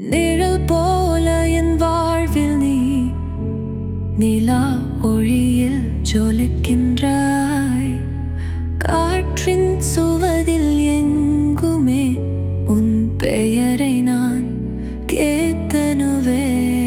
நிழல் போல என் வாழ்வில் நீ நிலா ஒளியில் ஜொலிக்கின்றாய் காற்றின் சுவதில் எங்குமே உன் பெயரை நான் கேத்தனுவே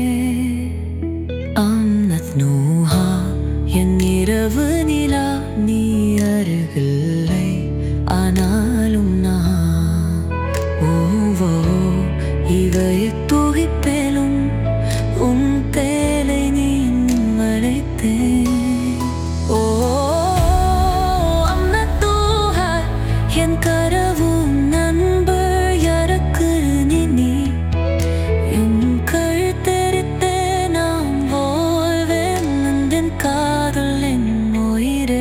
அன்னத் நூஹா என் இரவு நிலா நீ அருகில்லை ஆனாலும் நான் ஓவோ இவை துகிப்பேலும் உன் தேலை நீ மறைத்தேன் ஓ அன்னத்தூஹா என் கரவு நண்பர் யாருக்கு நீ என் கழுத்தெரித்தே நாம் வாழ்வேன் நந்தன் காதல் என் உயிரே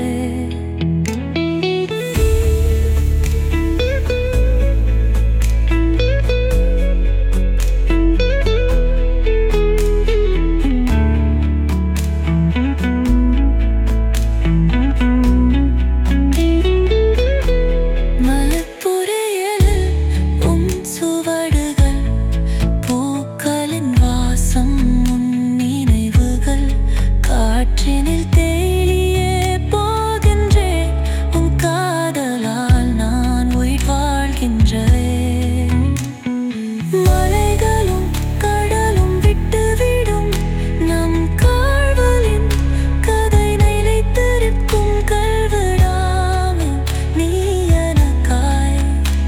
மலப்புரையில் உன் சுவடுகள் பூக்களின் வாசம் உன் நினைவுகள் காற்றினில் தேடியே போகின்றேன் உன் காதலால் நான் உயிர் வாழ்கின்றேன் மலைகளும் கடலும் விட்டுவிடும் நம் கால்வலின் கதை நிலைத்திருக்கும் கல்விடாமல் நீ எனக்காய்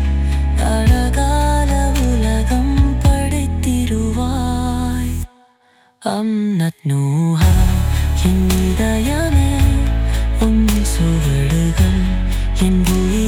அழகால உலகம் படைத்திருவாய் அம்னத் நூஹா என் இதயமே உன் சுவடுகள் என் உயிர்